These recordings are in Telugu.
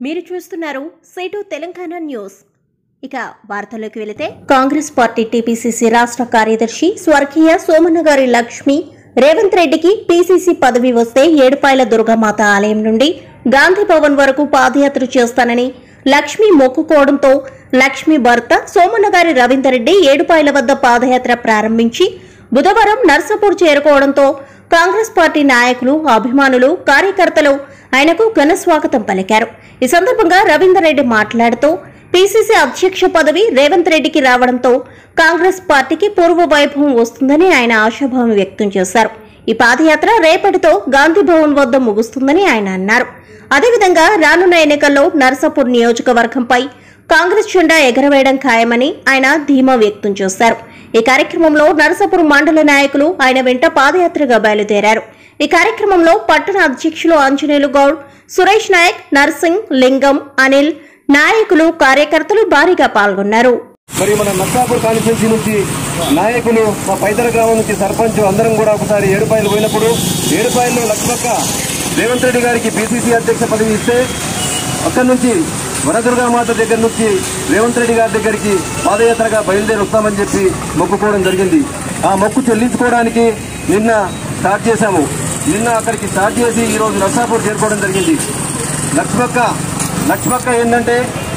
మీరు చూస్తున్నారు సేటు తెలంగాణ న్యూస్ ఇక వార్తల్లోకి వెళితే కాంగ్రెస్ పార్టీ టీపీసీసీ రాష్ట్ర కార్యదర్శి స్వర్గీయ సోమన్న గారి లక్ష్మి రేవంత్ రెడ్డికి పీసీసీ పదవి వస్తే ఏడుపాయల దుర్గామాత ఆలయం నుండి గాంధీ భవన్ వరకు పాదయాత్ర చేస్తానని లక్ష్మి మొక్కుకోవడంతో లక్ష్మి భర్త సోమన్న గారి రవీందర్ రెడ్డి ఏడుపాయల వద్ద పాదయాత్ర ప్రారంభించి బుధవారం నర్సాపూర్ చేరుకోవడంతో కాంగ్రెస్ పార్టీ నాయకులు అభిమానులు కార్యకర్తలు ఆయనకు ఘన స్వాగతం పలికారు ఈ సందర్భంగా రవీందర్ రెడ్డి మాట్లాడుతూ పీసీసీ అధ్యక్ష పదవి రేవంత్ రెడ్డికి రావడంతో కాంగ్రెస్ పార్టీకి పూర్వ వైభవం వస్తుందని ఆయన ఆశాభావం వ్యక్తం చేశారు ఈ పాదయాత్ర రేపటితో గాంధీ భవన్ వద్ద ముగుస్తుందని ఆయన అన్నారు అదేవిధంగా రానున్న ఎన్నికల్లో నర్సాపూర్ నియోజకవర్గంపై కాంగ్రెస్ జెండా ఎగరవేయడం ఖాయమని ఆయన ధీమా వ్యక్తం చేశారు ఈ కార్యక్రమంలో నరసాపూర్ మండల నాయకులు ఆయన వెంట పాదయాత్రగా బయలుదేరారు ఈ కార్యక్రమంలో పట్టణ అధ్యక్షులు ఆంజనేయులు గౌడ్ సురేష్ నాయక్ నర్సింగ్ లింగం అనిల్ నాయకులు కార్యకర్తలు భారీగా పాల్గొన్నారు మరి మన నర్సాపూర్ కాన్స్టిట్యున్సీ నుంచి నాయకులు మా పైతర గ్రామం నుంచి సర్పంచ్ అందరం కూడా ఒకసారి ఏడుపాయలు పోయినప్పుడు ఏడుపాయల్లో లక్ష్మక్క రేవంత్ రెడ్డి గారికి బీసీసీ అధ్యక్ష పదవి ఇస్తే అక్కడి నుంచి వనదుర్గామాత దగ్గర నుంచి రేవంత్ రెడ్డి గారి దగ్గరికి పాదయాత్రగా బయలుదేరి వస్తామని చెప్పి మొక్కుకోవడం జరిగింది ఆ మొక్కు చెల్లించుకోవడానికి నిన్న స్టార్ట్ చేశాము నిన్న అక్కడికి స్టార్ట్ చేసి ఈరోజు నర్సాపూర్ చేరుకోవడం జరిగింది లక్ష్మక్క లక్ష్మక్క ఏంటంటే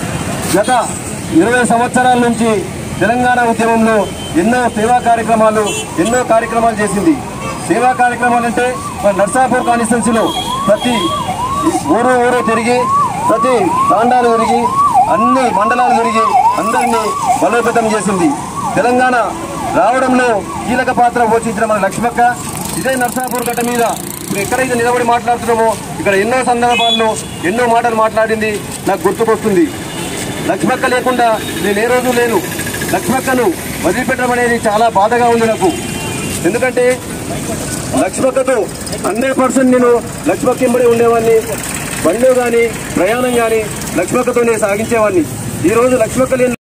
గత ఇరవై సంవత్సరాల నుంచి తెలంగాణ ఉద్యమంలో ఎన్నో సేవా కార్యక్రమాలు ఎన్నో కార్యక్రమాలు చేసింది సేవా కార్యక్రమాలు అంటే మన నర్సాపూర్ కాన్స్టిట్యున్సీలో ప్రతి ఊరు ఊరు తిరిగి ప్రతి తాండాలు తిరిగి అన్ని మండలాలు తిరిగి అందరినీ బలోపేతం చేసింది తెలంగాణ రావడంలో కీలక పాత్ర పోషించిన మన లక్ష్మక్క ఇదే నర్సాపూర్ గడ్డ మీద ఇప్పుడు ఎక్కడైతే నిలబడి మాట్లాడుతున్నామో ఇక్కడ ఎన్నో సందర్భాల్లో ఎన్నో మాటలు మాట్లాడింది నాకు గుర్తుకొస్తుంది లక్ష్మక్క లేకుండా నేను ఏ రోజు లేను లక్ష్మక్కను వదిలిపెట్టడం అనేది చాలా బాధగా ఉంది నాకు ఎందుకంటే లక్ష్మక్కతో హండ్రెడ్ పర్సెంట్ నేను లక్ష్మక్క ఎంబడి ఉండేవాడిని బండిలో కానీ ప్రయాణం కానీ లక్ష్మక్కతో నేను సాగించేవాడిని ఈ రోజు లక్ష్మక్క లేని